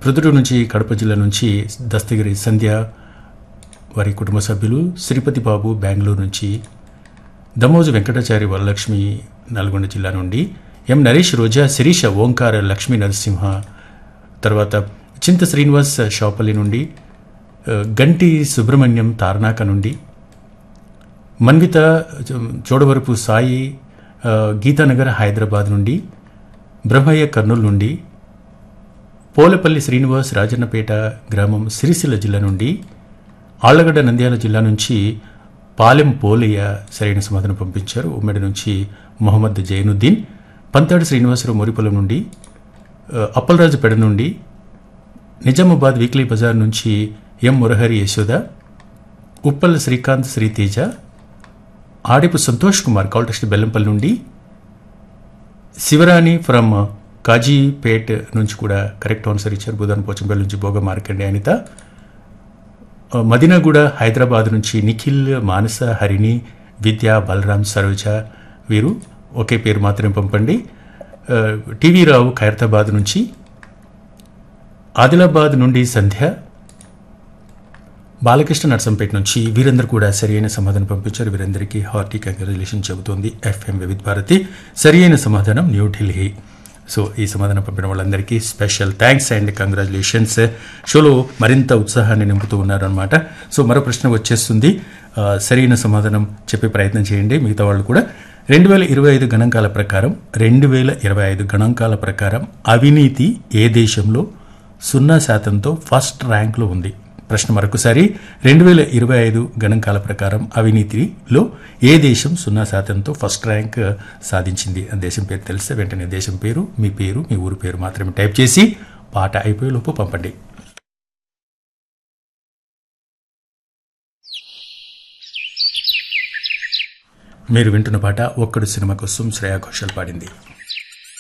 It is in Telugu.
ప్రొద్దుటూరు నుంచి కడప జిల్లా నుంచి దస్తగిరి సంధ్య వారి కుటుంబ సభ్యులు శ్రీపతి బాబు బెంగళూరు నుంచి దమోజు వెంకటాచారి వరలక్ష్మి నల్గొండ జిల్లా నుండి ఎం నరేష్ రోజా శిరీష ఓంకార లక్ష్మీ నరసింహ తర్వాత చింత శ్రీనివాస్ షాపల్లి నుండి ఆ, గంటి సుబ్రహ్మణ్యం తార్నాక నుండి మన్విత చోడవరపు సాయి ఆ, గీతానగర్ హైదరాబాద్ నుండి బ్రహ్మయ్య కర్నూలు నుండి పోలపల్లి శ్రీనివాస్ రాజన్నపేట గ్రామం సిరిసిల్ల జిల్లా నుండి ఆళ్లగడ్డ నంద్యాల జిల్లా నుంచి పాలెం పోలయ్య సరైన సమాధానం పంపించారు ఉమ్మడి నుంచి మొహమ్మద్ జైనుద్దీన్ పంతాడు శ్రీనివాసరావు మొరిపొలం నుండి ఆ, అప్పలరాజుపేట నుండి నిజామాబాద్ వీక్లీ బజార్ నుంచి ఎం మురహరి యశోద ఉప్పల్ శ్రీకాంత్ శ్రీతేజ ఆడిపు సంతోష్ కుమార్ కాల్టెక్స్ట్ బెల్లంపల్లి నుండి శివరాణి ఫ్రమ్ కాజీపేట్ నుంచి కూడా కరెక్ట్ ఆన్సర్ ఇచ్చారు బుధన్ పోచంపల్లి నుంచి భోగ మార్కండి అనిత ఆ, మదినాగూడ హైదరాబాద్ నుంచి నిఖిల్ మానస హరిణి విద్య బలరాం సరోజ వీరు ఒకే పేరు మాత్రమే పంపండి ఆ, టీవీ రావు ఖైరతాబాద్ నుంచి ఆదిలాబాద్ నుండి సంధ్య బాలకృష్ణ నర్సంపేట నుంచి వీరందరూ కూడా సరి అయిన సమాధానం పంపించారు వీరందరికీ హార్టీ కంగ్రాచులేషన్ చెబుతోంది ఎఫ్ఎం వివిధ్ భారతి సరి అయిన సమాధానం న్యూఢిల్లీ సో ఈ సమాధానం పంపిన వాళ్ళందరికీ స్పెషల్ థ్యాంక్స్ అండ్ కంగ్రాచులేషన్స్ షోలో మరింత ఉత్సాహాన్ని నింపుతూ ఉన్నారనమాట సో మరో ప్రశ్న వచ్చేస్తుంది ఆ, సరైన సమాధానం చెప్పే ప్రయత్నం చేయండి మిగతా వాళ్ళు కూడా రెండు వేల ఇరవై ఐదు గణాంకాల ప్రకారం రెండు వేల ఇరవై ఐదు గణాంకాల ప్రకారం అవినీతి ఏ దేశంలో సున్నా శాతంతో ఫస్ట్ ర్యాంక్లో ఉంది ప్రశ్న మరొకసారి రెండు వేల ఇరవై ఐదు గణాంకాల ప్రకారం అవినీతిలో ఏ దేశం సున్నా శాతంతో ఫస్ట్ ర్యాంక్ సాధించింది ఆ దేశం పేరు తెలిస్తే వెంటనే దేశం పేరు మీ పేరు మీ ఊరు పేరు మాత్రమే టైప్ చేసి పాట అయిపోయేలోపు పంపండి మీరు వింటున్న పాట ఒక్కడు సినిమా కోసం శ్రేయా ఘోషల్ పాడింది